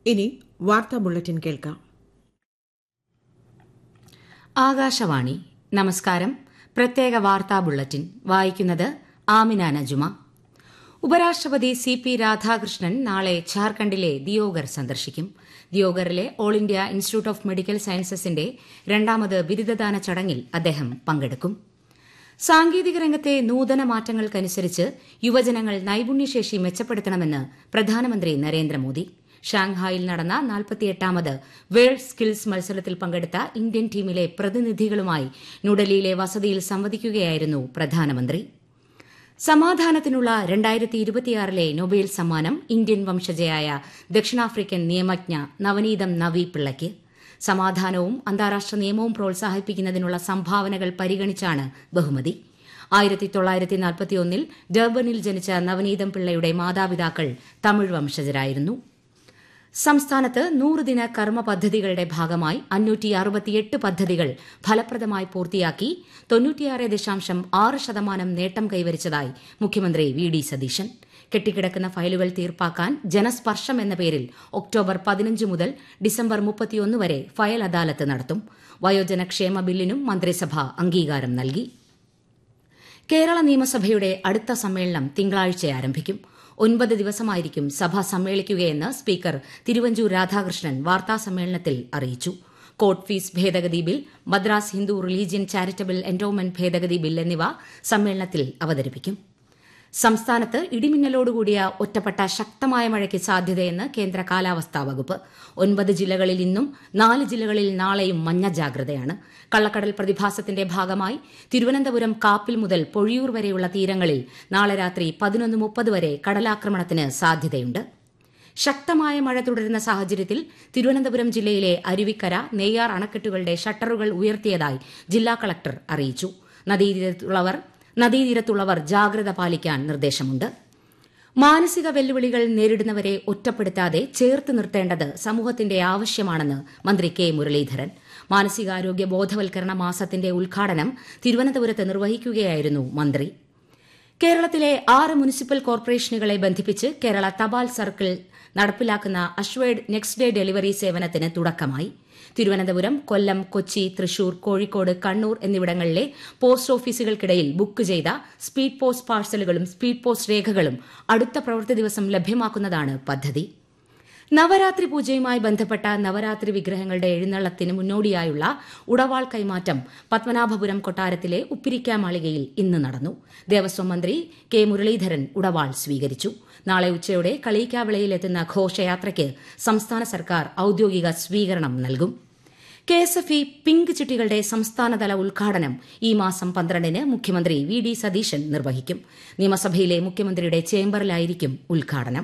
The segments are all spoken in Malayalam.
ഇനി വാർത്താ ബുള്ളറ്റിൻ കേൾക്കാം ആകാശവാണി നമസ്കാരം പ്രത്യേക വാർത്താ ബുള്ളറ്റിൻ വായിക്കുന്നത് ആമിന നജുമ ഉപരാഷ്ട്രപതി സി പി രാധാകൃഷ്ണൻ നാളെ ഝാർഖണ്ഡിലെ ദിയോഗർ സന്ദർശിക്കും ദിയോഗറിലെ All India Institute of Medical സയൻസസിന്റെ രണ്ടാമത് ബിരുദദാന ചടങ്ങിൽ അദ്ദേഹം പങ്കെടുക്കും സാങ്കേതിക രംഗത്തെ നൂതന മാറ്റങ്ങൾക്കനുസരിച്ച് യുവജനങ്ങൾ നൈപുണ്യശേഷി മെച്ചപ്പെടുത്തണമെന്ന് പ്രധാനമന്ത്രി നരേന്ദ്രമോദി ഷാങ്ഹായിൽ നടന്ന നാൽപ്പത്തിയെട്ടാമത് വേൾഡ് സ്കിൽസ് മത്സരത്തിൽ പങ്കെടുത്ത ഇന്ത്യൻ ടീമിലെ പ്രതിനിധികളുമായി ന്യൂഡൽഹിയിലെ വസതിയിൽ സംവദിക്കുകയായിരുന്നു പ്രധാനമന്ത്രി സമാധാനത്തിനുള്ള രണ്ടായിരത്തി ഇരുപത്തിയാറിലെ നൊബേൽ സമ്മാനം ഇന്ത്യൻ വംശജയായ ദക്ഷിണാഫ്രിക്കൻ നിയമജ്ഞ നവനീതം നവി പിള്ളയ്ക്ക് സമാധാനവും അന്താരാഷ്ട്ര നിയമവും പ്രോത്സാഹിപ്പിക്കുന്നതിനുള്ള സംഭാവനകൾ പരിഗണിച്ചാണ് ബഹുമതി ആയിരത്തി തൊള്ളായിരത്തി നാൽപ്പത്തിയൊന്നിൽ ഡർബനിൽ ജനിച്ച നവനീതം പിള്ളയുടെ മാതാപിതാക്കൾ തമിഴ് വംശജരായിരുന്നു സംസ്ഥാനത്ത് നൂറുദിന കർമ്മ പദ്ധതികളുടെ ഭാഗമായി അഞ്ഞൂറ്റി അറുപത്തിയെട്ട് പദ്ധതികൾ ഫലപ്രദമായി പൂർത്തിയാക്കി തൊണ്ണൂറ്റിയാറ് ദശാംശം ആറ് ശതമാനം നേട്ടം കൈവരിച്ചതായി മുഖ്യമന്ത്രി വി ഡി സതീശൻ കെട്ടിക്കിടക്കുന്ന ഫയലുകൾ തീർപ്പാക്കാൻ ജനസ്പർശം എന്ന പേരിൽ ഒക്ടോബർ പതിനഞ്ച് മുതൽ ഡിസംബർ മുപ്പത്തിയൊന്ന് വരെ ഫയൽ അദാലത്ത് നടത്തും വയോജന ക്ഷേമ ബില്ലിനും മന്ത്രിസഭ അംഗീകാരം നൽകി കേരള നിയമസഭയുടെ അടുത്ത സമ്മേളനം തിങ്കളാഴ്ച ആരംഭിക്കും ഒൻപത് ദിവസമായിരിക്കും സഭ സമ്മേളിക്കുകയെന്ന് സ്പീക്കർ തിരുവഞ്ചൂർ രാധാകൃഷ്ണൻ വാർത്താസമ്മേളനത്തിൽ അറിയിച്ചു കോർട്ട് ഫീസ് ഭേദഗതി bill Madras Hindu religion charitable endowment ഭേദഗതി ബിൽ എന്നിവ സമ്മേളനത്തിൽ അവതരിപ്പിക്കും സംസ്ഥാനത്ത് ഇടിമിന്നലോടുകൂടിയ ഒറ്റപ്പെട്ട ശക്തമായ മഴയ്ക്ക് സാധ്യതയെന്ന് കേന്ദ്ര കാലാവസ്ഥാ വകുപ്പ് ഒൻപത് ജില്ലകളിൽ ഇന്നും നാല് ജില്ലകളിൽ നാളെയും മഞ്ഞ ജാഗ്രതയാണ് കള്ളക്കടൽ പ്രതിഭാസത്തിന്റെ ഭാഗമായി തിരുവനന്തപുരം കാപ്പിൽ മുതൽ പൊഴിയൂർ വരെയുള്ള തീരങ്ങളിൽ നാളെ രാത്രി പതിനൊന്ന് മുപ്പത് വരെ കടലാക്രമണത്തിന് സാധ്യതയുണ്ട് ശക്തമായ മഴ തുടരുന്ന സാഹചര്യത്തിൽ തിരുവനന്തപുരം ജില്ലയിലെ അരുവിക്കര നെയ്യാർ അണക്കെട്ടുകളുടെ ഷട്ടറുകൾ ഉയർത്തിയതായി ജില്ലാ കളക്ടർ അറിയിച്ചു നദീതീരത്തുള്ളവർ നദീതീരത്തുള്ളവർ ജാഗ്രത പാലിക്കാൻ നിർദ്ദേശമുണ്ട് മാനസിക വെല്ലുവിളികൾ നേരിടുന്നവരെ ഒറ്റപ്പെടുത്താതെ ചേർത്ത് നിർത്തേണ്ടത് സമൂഹത്തിന്റെ ആവശ്യമാണെന്ന് മന്ത്രി കെ മുരളീധരൻ മാനസികാരോഗ്യ ബോധവൽക്കരണ മാസത്തിന്റെ ഉദ്ഘാടനം തിരുവനന്തപുരത്ത് നിർവഹിക്കുകയായിരുന്നു മന്ത്രി കേരളത്തിലെ ആറ് മുനിസിപ്പൽ കോർപ്പറേഷനുകളെ ബന്ധിപ്പിച്ച് കേരള തപാൽ സർക്കിൾ നടപ്പിലാക്കുന്ന അഷ്വേഡ് നെക്സ്റ്റ് ഡേ ഡെലിവറി സേവനത്തിന് തുടക്കമായി തിരുവനന്തപുരം കൊല്ലം കൊച്ചി തൃശൂർ കോഴിക്കോട് കണ്ണൂർ എന്നിവിടങ്ങളിലെ പോസ്റ്റ് ഓഫീസുകൾക്കിടയിൽ ബുക്ക് ചെയ്ത സ്പീഡ് പോസ്റ്റ് പാഴ്സലുകളും സ്പീഡ് പോസ്റ്റ് രേഖകളും അടുത്ത പ്രവൃത്തി ദിവസം ലഭ്യമാക്കുന്നതാണ് പദ്ധതി നവരാത്രി പൂജയുമായി ബന്ധപ്പെട്ട നവരാത്രി വിഗ്രഹങ്ങളുടെ എഴുന്നള്ളത്തിന് മുന്നോടിയായുള്ള ഉടവാൾ കൈമാറ്റം പത്മനാഭപുരം കൊട്ടാരത്തിലെ ഉപ്പിരിക്ക മാളികയിൽ ഇന്ന് നടന്നു ദേവസ്വം മന്ത്രി കെ മുരളീധരൻ ഉടവാൾ സ്വീകരിച്ചു നാളെ ഉച്ചയോടെ കളിയിക്കാവിളയിലെത്തുന്ന ഘോഷയാത്രയ്ക്ക് സംസ്ഥാന സർക്കാർ ഔദ്യോഗിക സ്വീകരണം നൽകും K S F E pink ചിട്ടികളുടെ സംസ്ഥാനതല ഉദ്ഘാടനം ഈ മാസം പന്ത്രണ്ടിന് മുഖ്യമന്ത്രി വി ഡി സതീശൻ നിർവഹിക്കും നിയമസഭയിലെ മുഖ്യമന്ത്രിയുടെ ചേംബറിലായിരിക്കും ഉദ്ഘാടനം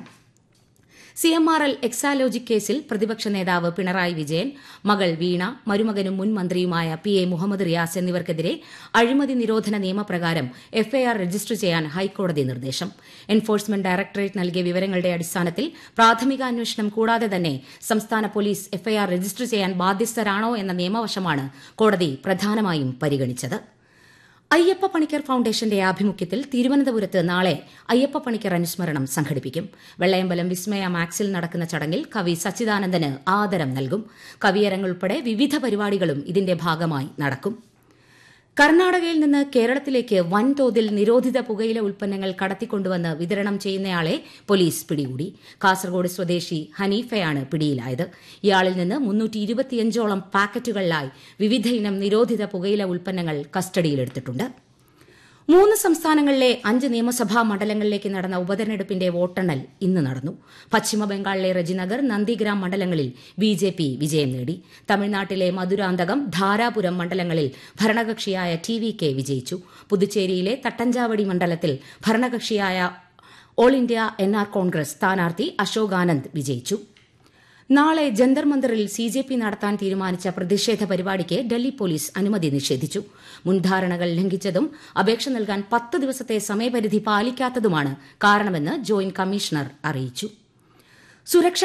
C M R L Exalogic കേസിൽ പ്രതിപക്ഷ നേതാവ് പിണറായി വിജയൻ മകൾ വീണ മരുമകനും മുൻ മന്ത്രിയുമായ പി എ മുഹമ്മദ് റിയാസ് എന്നിവർക്കെതിരെ അഴിമതി നിരോധന നിയമപ്രകാരം എഫ്ഐആർ രജിസ്റ്റർ ചെയ്യാൻ ഹൈക്കോടതി നിർദ്ദേശം എൻഫോഴ്സ്മെന്റ് ഡയറക്ടറേറ്റ് നൽകിയ വിവരങ്ങളുടെ അടിസ്ഥാനത്തിൽ പ്രാഥമിക അന്വേഷണം കൂടാതെ തന്നെ സംസ്ഥാന പോലീസ് എഫ്ഐആർ രജിസ്റ്റർ ചെയ്യാൻ ബാധ്യസ്ഥരാണോ എന്ന നിയമവശമാണ് കോടതി പ്രധാനമായും പരിഗണിച്ചത് അയ്യപ്പ പണിക്കർ ഫൌണ്ടേഷന്റെ ആഭിമുഖ്യത്തിൽ തിരുവനന്തപുരത്ത് നാളെ അയ്യപ്പ പണിക്കർ അനുസ്മരണം സംഘടിപ്പിക്കും വെള്ളയമ്പലം വിസ്മയ മാക്സിൽ നടക്കുന്ന ചടങ്ങിൽ കവി സച്ചിദാനന്ദന് ആദരം നൽകും കവിയരങ്ങൾ ഉൾപ്പെടെ വിവിധ പരിപാടികളും ഇതിന്റെ ഭാഗമായി നടക്കും കർണാടകയിൽ നിന്ന് കേരളത്തിലേക്ക് വൻതോതിൽ നിരോധിത പുകയില ഉൽപ്പന്നങ്ങൾ കടത്തിക്കൊണ്ടുവന്ന് വിതരണം ചെയ്യുന്നയാളെ പോലീസ് പിടികൂടി കാസർഗോഡ് സ്വദേശി ഹനീഫയാണ് പിടിയിലായത് ഇയാളിൽ നിന്ന് മുന്നൂറ്റി ഇരുപത്തിയഞ്ചോളം പാക്കറ്റുകളിലായി വിവിധ ഇനം നിരോധിത പുകയില ഉൽപ്പന്നങ്ങൾ കസ്റ്റഡിയിലെടുത്തിട്ടുണ്ട് മൂന്ന് സംസ്ഥാനങ്ങളിലെ അഞ്ച് നിയമസഭാ മണ്ഡലങ്ങളിലേക്ക് നടന്ന ഉപതെരഞ്ഞെടുപ്പിന്റെ വോട്ടെണ്ണൽ ഇന്ന് നടന്നു പശ്ചിമബംഗാളിലെ റജിനഗർ നന്ദിഗ്രാം മണ്ഡലങ്ങളിൽ ബി ജെ പി വിജയം നേടി തമിഴ്നാട്ടിലെ മധുരാന്തകം ധാരാപുരം മണ്ഡലങ്ങളിൽ ഭരണകക്ഷിയായ ടി വി കെ വിജയിച്ചു പുതുച്ചേരിയിലെ തട്ടഞ്ചാവടി മണ്ഡലത്തിൽ ഭരണകക്ഷിയായ All India N R Congress സ്ഥാനാർത്ഥി അശോക് ആനന്ദ് വിജയിച്ചു നാളെ ജന്തർ മന്ദറിൽ സി ജെ പി നടത്താൻ തീരുമാനിച്ച പ്രതിഷേധ പരിപാടിക്ക് ഡൽഹി പോലീസ് അനുമതി നിഷേധിച്ചു മുൻധാരണകൾ ലംഘിച്ചതും അപേക്ഷ നൽകാൻ പത്ത് ദിവസത്തെ സമയപരിധി പാലിക്കാത്തതുമാണ് കാരണമെന്ന് ജോയിന്റ് കമ്മീഷണർ അറിയിച്ചു സുരക്ഷാ